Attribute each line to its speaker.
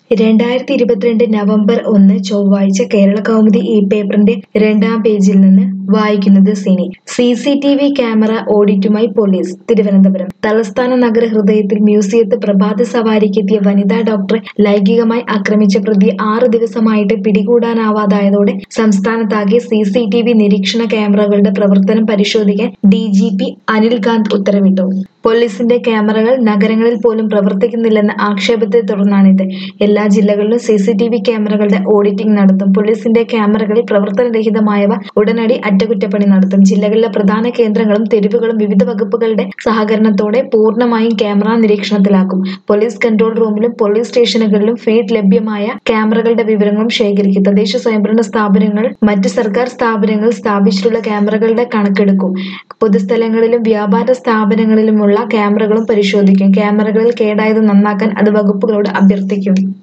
Speaker 1: രണ്ടായിരത്തി ഇരുപത്തിരണ്ട് നവംബർ ഒന്ന് ചൊവ്വാഴ്ച കേരള കൗമുദി ഈ പേപ്പറിന്റെ രണ്ടാം പേജിൽ നിന്ന് വായിക്കുന്നത് Sini C C T V camera ഓഡിറ്റുമായി പോലീസ് തിരുവനന്തപുരം തലസ്ഥാന നഗര ഹൃദയത്തിൽ മ്യൂസിയത്ത് പ്രഭാത സവാരിക്കെത്തിയ വനിതാ ഡോക്ടറെ ലൈംഗികമായി ആക്രമിച്ച പ്രതിയെ ആറ് ദിവസമായിട്ട് പിടികൂടാനാവാതായതോടെ സംസ്ഥാനത്താകെ സി സി ടി വി നിരീക്ഷണ ക്യാമറകളുടെ പ്രവർത്തനം പരിശോധിക്കാൻ ഡി ജി പി അനിൽകാന്ത് ഉത്തരവിട്ടു പോലീസിന്റെ ക്യാമറകൾ നഗരങ്ങളിൽ പോലും പ്രവർത്തിക്കുന്നില്ലെന്ന ആക്ഷേപത്തെ തുടർന്നാണിത് എല്ലാ ജില്ലകളിലും സി സി ടി വി ക്യാമറകളുടെ ഓഡിറ്റിംഗ് നടത്തും പോലീസിന്റെ ക്യാമറകളിൽ പ്രവർത്തനരഹിതമായവ ഉടനടി അറ്റകുറ്റപ്പണി നടത്തും ജില്ലകളിലെ പ്രധാന കേന്ദ്രങ്ങളും തെരുവുകളും വിവിധ വകുപ്പുകളുടെ സഹകരണത്തോടെ പൂർണ്ണമായും ക്യാമറ നിരീക്ഷണത്തിലാക്കും പോലീസ് കൺട്രോൾ റൂമിലും പോലീസ് സ്റ്റേഷനുകളിലും ഫീഡ് ലഭ്യമായ ക്യാമറകളുടെ വിവരങ്ങളും ശേഖരിക്കും തദ്ദേശ സ്വയംഭരണ സ്ഥാപനങ്ങൾ മറ്റ് സർക്കാർ സ്ഥാപനങ്ങൾ സ്ഥാപിച്ചിട്ടുള്ള ക്യാമറകളുടെ കണക്കെടുക്കും പൊതുസ്ഥലങ്ങളിലും വ്യാപാര സ്ഥാപനങ്ങളിലുമുള്ള ക്യാമറകളും പരിശോധിക്കും ക്യാമറകളിൽ കേടായത് നന്നാക്കാൻ അത് വകുപ്പുകളോട് അഭ്യർത്ഥിക്കും